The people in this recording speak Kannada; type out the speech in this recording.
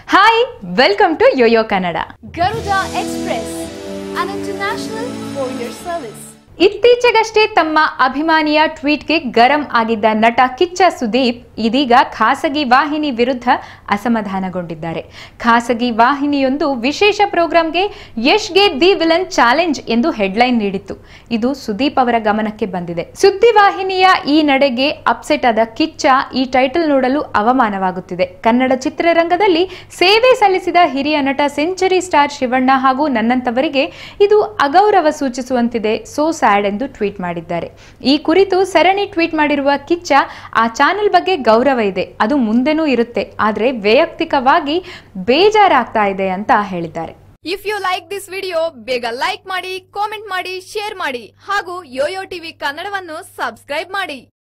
Hi welcome to YoYo Kannada Garuda Express, an international courier service. ಇತ್ತೀಚೆಗಷ್ಟೇ ತಮ್ಮ ಅಭಿಮಾನಿಯ ಟ್ವೀಟ್ಗೆ ಗರಂ ಆಗಿದ್ದ ನಟ ಕಿಚ್ಚ ಸುದೀಪ್ ಇದೀಗ ಖಾಸಗಿ ವಾಹಿನಿ ವಿರುದ್ಧ ಅಸಮಾಧಾನಗೊಂಡಿದ್ದಾರೆ ಖಾಸಗಿ ವಾಹಿನಿಯೊಂದು ವಿಶೇಷ ಪ್ರೋಗ್ರಾಂಗೆ ಯಶ್ಗೆ ದಿ ವಿಲನ್ ಚಾಲೆಂಜ್ ಎಂದು ಹೆಡ್ಲೈನ್ ನೀಡಿತ್ತು ಇದು ಸುದೀಪ್ ಅವರ ಗಮನಕ್ಕೆ ಬಂದಿದೆ ಸುದ್ದಿವಾಹಿನಿಯ ಈ ನಡೆಗೆ ಅಪ್ಸೆಟ್ ಆದ ಕಿಚ್ಚ ಈ ಟೈಟಲ್ ನೋಡಲು ಅವಮಾನವಾಗುತ್ತಿದೆ ಕನ್ನಡ ಚಿತ್ರರಂಗದಲ್ಲಿ ಸೇವೆ ಸಲ್ಲಿಸಿದ ಹಿರಿಯ ನಟ ಸೆಂಚುರಿ ಸ್ಟಾರ್ ಶಿವಣ್ಣ ಹಾಗೂ ನನ್ನಂತವರಿಗೆ ಇದು ಅಗೌರವ ಸೂಚಿಸುವಂತಿದೆ ಸೋ ಸ್ಯಾಡ್ ಎಂದು ಟ್ವೀಟ್ ಮಾಡಿದ್ದಾರೆ ಈ ಕುರಿತು ಸರಣಿ ಟ್ವೀಟ್ ಮಾಡಿರುವ ಕಿಚ್ಚ ಆ ಚಾನೆಲ್ ಬಗ್ಗೆ ಗೌರವ ಇದೆ ಅದು ಮುಂದೆನೂ ಇರುತ್ತೆ ಆದ್ರೆ ವೈಯಕ್ತಿಕವಾಗಿ ಬೇಜಾರಾಗ್ತಾ ಇದೆ ಅಂತ ಹೇಳಿದ್ದಾರೆ if you like this video ಬೇಗ ಲೈಕ್ ಮಾಡಿ ಕಾಮೆಂಟ್ ಮಾಡಿ ಶೇರ್ ಮಾಡಿ ಹಾಗೂ ಯೋಯೋ ಟಿವಿ ಕನ್ನಡವನ್ನು ಸಬ್ಸ್ಕ್ರೈಬ್ ಮಾಡಿ